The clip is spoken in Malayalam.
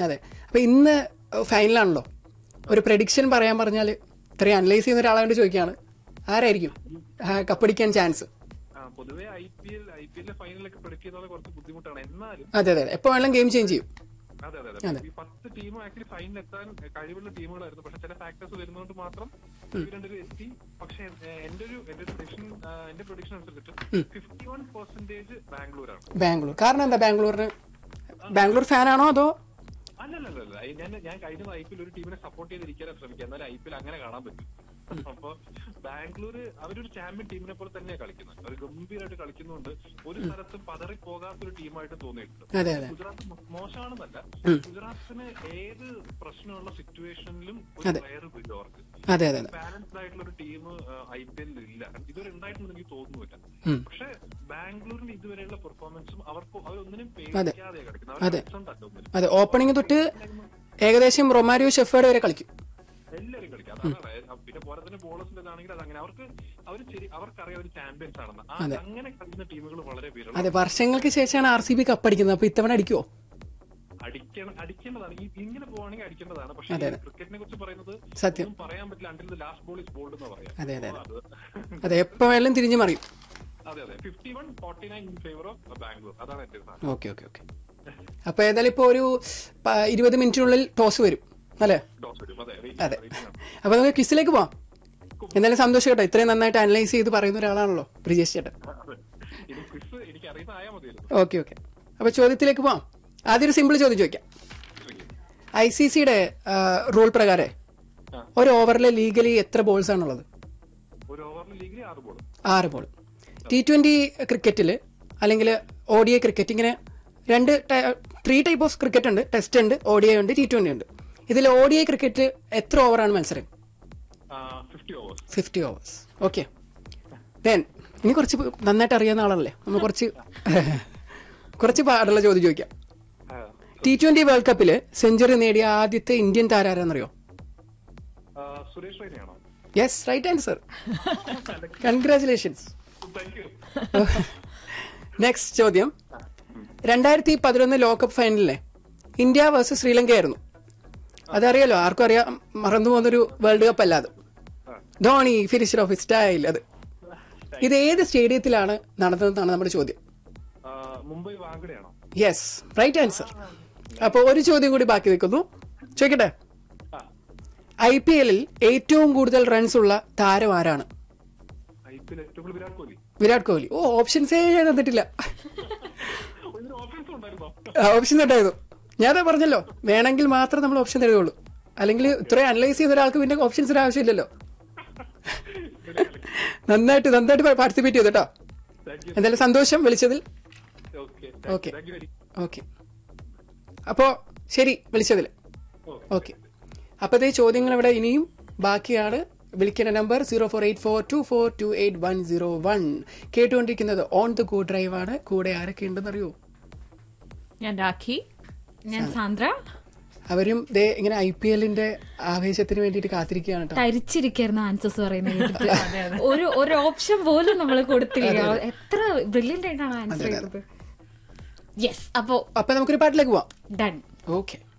അതെ അപ്പൊ ഇന്ന് ഫൈനലാണല്ലോ ഒരു പ്രഡിക്ഷൻ പറയാൻ പറഞ്ഞാൽ ഇത്രയും അനലൈസ് ചെയ്യുന്ന ഒരാളായോണ്ട് ചോദിക്കുകയാണ് ആരായിരിക്കും ആ, കപ്പടിക്കാൻ ചാൻസ് ആ, പൊതുവെ I P L I P എല്ലിലെ ഫൈനലൊക്കെ പ്രൊഡിക്ട് ചെയ്യുന്നത് കുറച്ച് ബുദ്ധിമുട്ടാണ് എന്നാലും അതെ അതെ എപ്പോ വേണമെങ്കിലും ഗെയിം ചേഞ്ച് ചെയ്യും അതെ അതെ അതെ ഈ പത്ത് ടീമും ആക്ച്വലി ഫൈനൽ എത്താൻ കഴിവുള്ള ടീമുകളായിരുന്നു പക്ഷെ ചില ഫാക്ടേഴ്സ് വരുന്നതുകൊണ്ട് മാത്രം ഇവർ രണ്ടുപേരും എത്തി പക്ഷെ എന്റെ ഒരു എന്റെ ഒരു പ്രൊഡിക്ഷൻ എന്റെ പ്രൊഡിക്ഷൻ അനുസരിച്ചിട്ട് ഫിഫ്റ്റി വൺ പെർസെന്റേജ് ബാംഗ്ലൂരാണ് ബാംഗ്ലൂർ കാരണം എന്താ ബാംഗ്ലൂരിന് ബാംഗ്ലൂർ ഫാനാണോ അതോ അല്ലല്ലല്ല ഞാൻ ഞാൻ കഴിഞ്ഞ ഐ പി എൽ ഒരു ടീമിനെ സപ്പോർട്ട് ചെയ്തിരിക്കാൻ ശ്രമിക്കുക എന്നാലും ഐ പി എൽ അങ്ങനെ കാണാൻ പറ്റും അപ്പൊ ബാംഗ്ലൂർ അവരൊരു ചാമ്പ്യൻ ടീമിനെ പോലെ തന്നെയാണ് കളിക്കുന്നത് അവർ ഗംഭീരമായിട്ട് കളിക്കുന്നുണ്ട് ഒരു സ്ഥലത്തും പതറി പോകാത്തൊരു ടീമായിട്ട് തോന്നിയിട്ടുണ്ട് അതെ അതെ ഗുജറാത്ത് മോ- മോശമാണെന്നല്ല ഗുജറാത്തിന് ഏത് പ്രശ്നമുള്ള സിറ്റുവേഷനിലും ഒരു അതെ. പ്ലെയർ വരും അവർക്ക് അതെ അതെ അതെ ബാലൻസ്ഡ് ആയിട്ടുള്ള ഒരു ടീം ഐ പി എല്ലിൽ ഇല്ല ഇതുവരെ ഉണ്ടായിട്ടുണ്ടെന്ന് എനിക്ക് തോന്നുന്നില്ല ഉം. പക്ഷെ ബാംഗ്ലൂരിന് ഇതുവരെയുള്ള പെർഫോമൻസും അവർക്ക് അവരൊന്നിനും പേടിക്കാതെ കളിക്കുന്നത് അതെ. അവർ ഉണ്ട് ഒന്നിനും അതെ ഓപ്പണിംഗ് തൊട്ട് ഏകദേശം റൊമാരിയോ ഷെഫേർഡ് വരെ കളിക്കും എല്ലാവരും കളിക്കും അതാണ് അതായത് പിന്നെ പോലെ തന്നെ ബോളേഴ്സിന്റെ ആണെങ്കിൽ അതങ്ങനെ അവർക്ക് അവർ അവർക്കറിയാം അവർ ചാമ്പ്യൻസ് ആണെന്ന് ആ അങ്ങനെ കളിക്കുന്ന ടീമുകൾ വളരെ വിരളം അതെ വർഷങ്ങൾക്ക് ശേഷമാണ് ആർ സി ബി കപ്പടിക്കുന്നത് അപ്പൊ ഇത്തവണ അടിക്കുവോ അടിക്കണം അടിക്കേണ്ടതാണ് ഈ ഇങ്ങനെ പോവാണെങ്കിൽ അടിക്കേണ്ടതാണ് പക്ഷെ ക്രിക്കറ്റിനെ കുറിച്ച് പറയുന്നത് സത്യം ഒന്നും പറയാൻ പറ്റില്ല until last ball is bowled എന്ന് പറയാം അതെ അതെ അത് അതെ എപ്പോ വേണമെങ്കിലും തിരിഞ്ഞു മറിയും അതെ അതെ fifty one forty nine in favour of Bangalore അതാണ് എന്റെ സാധനം ഓക്കെ ഓക്കെ ഓക്കെ അപ്പൊ ഏതായാലും ഇപ്പൊ ഒരു പ- ഇരുപത് മിനിറ്റിനുള്ളിൽ ടോസ് വരും അല്ലേ ഡോസ് വരും അതെ അതെ. റേറ്റിംഗ് ആണ്. അപ്പൊ നമുക്ക് ക്വിസിലേക്ക് പോവാം എന്തായാലും സന്തോഷം കേട്ടോ ഇത്രയും നന്നായിട്ട് അനലൈസ് ചെയ്ത് പറയുന്ന ഒരാളാണല്ലോ ബ്രിജേഷ് ചേട്ടൻ അതെ. ഇനി ക്വിസ് എനിക്ക് അറിയുന്ന ആയാൽ മതിയായിരുന്നു ഓക്കെ ഓക്കെ അപ്പൊ ചോദ്യത്തിലേക്ക് പോവാം ആദ്യം ഒരു സിമ്പിൾ ചോദ്യം ചോദിക്കാം ഐ സി സിയുടെ റൂൾ പ്രകാരം ആ. ഒരു ഓവറിലെ ലീഗലി എത്ര ബോൾസ് ആണുള്ളത് ഒരു ഓവറിൽ ലീഗിൽ ആറ് ബോൾ ആറ് ബോൾ ടി ട്വന്റി ക്രിക്കറ്റിൽ അല്ലെങ്കിൽ ഒ ഡി ഐ ക്രിക്കറ്റ് ഇങ്ങനെ രണ്ട് ത്രീ ടൈപ്പ് ഓഫ് ക്രിക്കറ്റ് ഉണ്ട് ടെസ്റ്റ് ഉണ്ട് ഒ ഡി ഐ ഉണ്ട് ടി ട്വന്റി ഉണ്ട് ഇതിൽ ഒ ഡി ഐ ക്രിക്കറ്റ് എത്ര ഓവറാണ് മത്സരം fifty overs fifty overs okay then ഇനി കുറച്ച് നന്നായിട്ട് അറിയാവുന്ന ആളല്ലേ നമ്മൾ കുറച്ച് കുറച്ച് പാടുള്ള ചോദ്യം ചോദിക്കാം ടി ട്വന്റി വേൾഡ് കപ്പിൽ സെഞ്ചുറി നേടിയ ആദ്യത്തെ ഇന്ത്യൻ താരാരെന്നറിയോ സുരേഷ് റൈനയാണോ yes right answer congratulations thank you next ചോദ്യം രണ്ടായിരത്തി പതിനൊന്ന് ലോകകപ്പ് ഫൈനലിലെ ഇന്ത്യ വേഴ്സസ് ശ്രീലങ്ക ആയിരുന്നു അതറിയാലോ ആർക്കും അറിയാം മറന്നു പോകുന്നൊരു വേൾഡ് കപ്പ് അല്ലാതെ ധോണി ഫിനിഷർ ഓഫ് സ്റ്റൈൽ അത് ഇത് ഏത് സ്റ്റേഡിയത്തിലാണ് നടന്നതെന്നാണ് നമ്മുടെ ചോദ്യം മുംബൈ വാങ്കഡയാണോ യെസ് റൈറ്റ് ആൻസർ അപ്പോൾ ഒരു ചോദ്യം കൂടി ബാക്കി നിൽക്കുന്നു ചോദിക്കട്ടെ ആ ഐ പി എല്ലിൽ ഏറ്റവും കൂടുതൽ റൺസ് ഉള്ള താരം ആരാണ് ഐ പി എൽ ഏറ്റവും കൂടുതൽ വിരാട് കോഹ്ലി വിരാട് കോഹ്ലി ഓ ഓപ്ഷൻസേ ഞാൻ തന്നിട്ടില്ല ഇതിന് ഓഫൻസ് ഉണ്ടായിരുന്നോ ഓപ്ഷൻ തട്ടായിരുന്നു ഞാൻ അതാ പറഞ്ഞല്ലോ വേണമെങ്കിൽ മാത്രം നമ്മൾ ഓപ്ഷൻ തരുള്ളൂ അല്ലെങ്കിൽ ഇത്രയും അനലൈസ് ചെയ്യുന്ന ഒരാൾക്ക് പിന്നെ ഓപ്ഷൻസിന് ആവശ്യമില്ലല്ലോ നന്നായിട്ട് നന്നായിട്ട് പാർട്ടിസിപ്പേറ്റ് ചെയ്തു കേട്ടോ താങ്ക് യു എന്തായാലും സന്തോഷം വിളിച്ചതിൽ okay Okay. Thank you very okay അപ്പോ ശരി വിളിച്ചതിൽ ഓക്കെ അപ്പോഴത്തെ ചോദ്യങ്ങൾ ഇവിടെ ഇനിയും ബാക്കിയാണ് വിളിക്കേണ്ട number zero four eight four two four two eight one zero one കേട്ടുകൊണ്ടിരിക്കുന്നത് ഓൺ ദ ഗോ ഡ്രൈവ് ആണ് കൂടെ ആരൊക്കെ ഉണ്ടെന്ന് അറിയോ ഞാൻ രാഖി ഞാൻ സാന്ദ്ര അവരും ദേ ഇങ്ങനെ ഐ പി എല്ലിന്റെ ആവേശത്തിന് വേണ്ടിയിട്ട് കാത്തിരിക്കുകയാണ് കേട്ടോ തരിച്ചിരിക്കായിരുന്നു ആൻസേഴ്സ് പറയുന്നത് കേട്ടിട്ട്. ഒരു ഒരു ഓപ്ഷൻ പോലും നമ്മൾ കൊടുത്തില്ല എത്ര ബ്രില്യന്റ് ആയിട്ടാണ് ആൻസർ ചെയ്തത് യെസ് അപ്പോ അപ്പൊ നമുക്കൊരു പാട്ടിലേക്ക് പോവാം ഡൺ ഓക്കെ